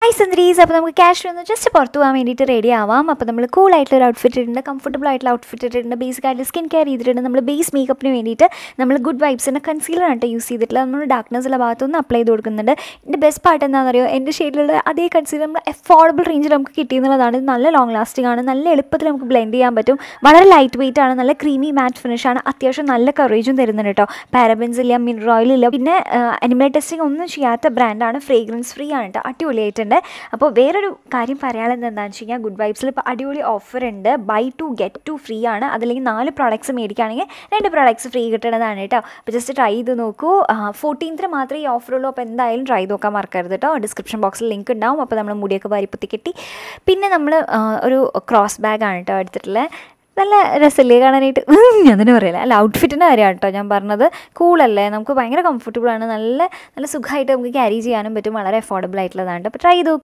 hi സുന്ദരീസ് അപ്പോൾ നമുക്ക് cash ഒന്ന് ജസ്റ്റ് പുറത്ത് പോകാൻ വേണ്ടിയിട്ട് റെഡി ആവാം അപ്പോൾ നമ്മൾ കൂൾ ആയിട്ടുള്ള ഒരു ഔട്ട്ഫിറ്റ് ഇട്ടിട്ടുണ്ട് കംഫർട്ടബിൾ ആയിട്ടുള്ള ഔട്ട്ഫിറ്റ് ഇട്ടിട്ടുണ്ട് ബേസിക് ആയിട്ട് സ്കിൻ കെയർ ചെയ്തിട്ടുണ്ട് നമ്മൾ ബേസ് മേക്കപ്പിന് വേണ്ടിയിട്ട് നമ്മൾ ഗുഡ് വൈബ്സിൻ്റെ കൺസീലർ ആണ് യൂസ് ചെയ്തിട്ടുള്ളത് നമ്മൾ ഡാർക്ക്നെസ് ഉള്ള ഭാഗത്തൊന്ന് അപ്ലൈ ചെയ്ത് കൊടുക്കുന്നുണ്ട് എൻ്റെ ബെസ്റ്റ് പാർട്ട് എന്താണെന്ന് അറിയോ എൻ്റെ ഷെയ്ഡിലുള്ള അതേ കൺസീലർ നമ്മൾ അഫോർഡബിൾ റേഞ്ചിൽ നമുക്ക് കിട്ടിയെന്നുള്ളതാണ് ഇത് നല്ല ലോങ് ലാസ്റ്റിംഗ് ആണ് നല്ല എളുപ്പത്തിൽ നമുക്ക് ബ്ലെൻഡ് ചെയ്യാൻ പറ്റും വളരെ ലൈറ്റ് വെയിറ്റ് ആണ് നല്ല ക്രീമി മാറ്റ് ഫിനിഷ് ആണ് അത്യാവശ്യം നല്ല കറേജും തരുന്നുണ്ട് കേട്ടോ പാരബൻസ് ഇല്ല മിനറൽ ഓയിൽ ഇല്ല പിന്നെ അനിമൽ ടെസ്റ്റിംഗ് ഒന്നും ചെയ്യാത്ത ബ്രാൻഡാണ് ഫ്രേഗ്രൻസ് ഫ്രീ ആണ് കേട്ടോ അടിപൊളിയായിട്ടുണ്ട് അപ്പോൾ വേറൊരു കാര്യം പറയാനുള്ളത് എന്താണെന്ന് വെച്ച് കഴിഞ്ഞാൽ ഗുഡ് വൈബ്സിൽ ഇപ്പോൾ അടിപൊളി ഓഫർ ഉണ്ട് buy two get two free ആണ് അതല്ലെങ്കിൽ നാല് പ്രോഡക്ട്സ് മേടിക്കുകയാണെങ്കിൽ രണ്ട് പ്രോഡക്ട്സ് ഫ്രീ കിട്ടുന്നതാണ് കേട്ടോ അപ്പോൾ ജസ്റ്റ് ട്രൈ ചെയ്ത് നോക്കൂ ഫോർട്ടീൻത്തിന് മാത്രമേ ഈ ഓഫർ ഉള്ളൂ അപ്പോൾ എന്തായാലും ട്രൈ ചെയ്ത് നോക്കാൻ മറക്കരുത് കേട്ടോ ഡിസ്ക്രിപ്ഷൻ ബോക്സിൽ ലിങ്ക് ഉണ്ടാവും അപ്പോൾ നമ്മൾ മുടിയൊക്കെ വാരിപ്പത്തി കെട്ടി പിന്നെ നമ്മൾ ഒരു ക്രോസ് ബാഗാണ് കേട്ടോ എടുത്തിട്ടുള്ളത് നല്ല രസമില്ലേ കാണാനായിട്ട് ഞാൻ തന്നെ പറയില്ല അല്ല ഔട്ട്ഫിറ്റിൻ്റെ കാര്യമാണ് കേട്ടോ ഞാൻ പറഞ്ഞത് കൂളല്ലേ നമുക്ക് ഭയങ്കര കംഫർട്ടബിൾ ആണ് നല്ല നല്ല സുഖമായിട്ട് നമുക്ക് ക്യാരി ചെയ്യാനും പറ്റും വളരെ അഫോർഡബിൾ ആയിട്ടുള്ളതാണ് അപ്പോൾ ട്രൈ ചെയ്ത്